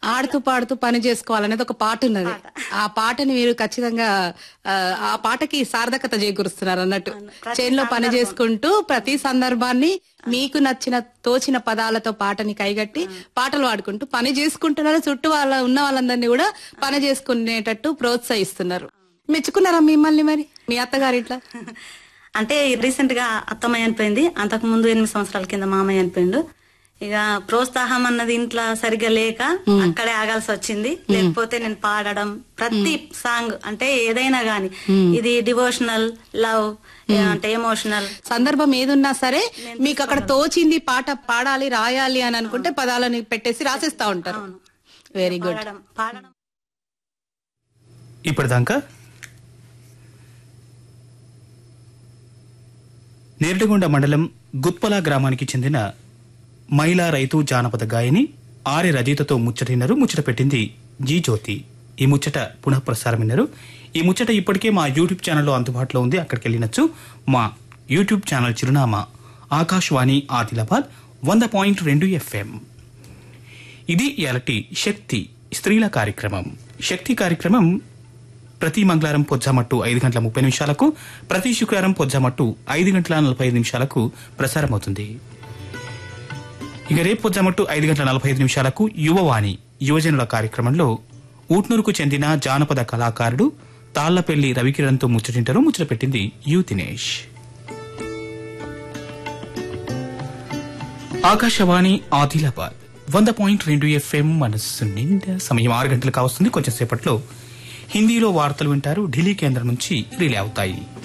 ఆడుతూ పాడుతూ పని చేసుకోవాలనేది ఒక పాట ఉన్నది ఆ పాటని మీరు ఖచ్చితంగా ఆ, ఆ పాటకి సార్థకత చేకూరుస్తున్నారు అన్నట్టు చేన్లో పని చేసుకుంటూ ప్రతి సందర్భాన్ని మీకు నచ్చిన తోచిన పదాలతో పాటని కైగట్టి పాటలు పాడుకుంటూ పని చేసుకుంటున్నారు చుట్టూ వాళ్ళ ఉన్న వాళ్ళందరినీ కూడా పని చేసుకునేటట్టు ప్రోత్సహిస్తున్నారు మెచ్చుకున్నారా మిమ్మల్ని మరి మీ అత్తగారు ఇట్లా అంటే రీసెంట్ గా అత్తమ్మ చనిపోయింది అంతకు ముందు ఎనిమిది సంవత్సరాల కింద మామయ్య చనిపోయిండు ఇక ప్రోత్సాహం అన్నది ఇంట్లో సరిగ్గా లేక అక్కడే ఆగాల్సి వచ్చింది లేకపోతే నేను పాడడం ప్రతి సాంగ్ అంటే ఏదైనా గాని ఇది డివోషనల్ లవ్ అంటే ఎమోషనల్ సందర్భం ఏదున్నా సరే మీకు అక్కడ తోచింది పాట పాడాలి రాయాలి అని అనుకుంటే పదాలని పెట్టేసి రాసేస్తా ఉంటారు వెరీ గుడ్ పాడడం పాడడం ఇప్పటిదాకా నేరడిగొండ మండలం గుత్పల గ్రామానికి చెందిన మహిళా రైతు జానపద గాయని ఆర్య రచయితతో ముచ్చటిన్నారు ముచ్చట పెట్టింది జీ జ్యోతి ఈ ముచ్చట పునః ప్రసారం విన్నారు ఈ ముచ్చట ఇప్పటికే మా యూట్యూబ్ ఛానల్లో అందుబాటులో ఉంది అక్కడికి వెళ్ళినచ్చు మా యూట్యూబ్ ఛానల్ చిరునామా ఆకాశవాణి ఆదిలాబాద్ వంద పాయింట్ రెండు ఎఫ్ఎం ఇది ఇలాంటి శక్తి స్త్రీల కార్యక్రమం శక్తి కార్యక్రమం ప్రతి మంగళవారం పొజ్జామట్టు ఐదు గంటల ముప్పై నిమిషాలకు ప్రతి శుక్రవారం పొజ్జామట్టు ఐదు గంటల నలభై ఐదు నిమిషాలకు ప్రసారం అవుతుంది ఇక రేపు పొజ్జామట్టు ఐదు గంటల నలభై ఐదు నిమిషాలకు యువవాణి యువజనుల కార్యక్రమంలో ఊట్నూరుకు చెందిన జానపద కళాకారుడు తాళ్లపల్లి రవికిరణ్తో ముచ్చటింటారు ముచ్చట పెట్టింది యు దినేష్ ఆకాశవాణి ఆదిలాబాద్ వంద పాయింట్ రెండు ఎఫ్ఎం మనస్సు నిండా సమయం ఆరు గంటలకు వస్తుంది కొంచెం సేపట్లో హిందీలో వార్తలు వింటారు ఢిల్లీ కేంద్రం నుంచి రిలే అవుతాయి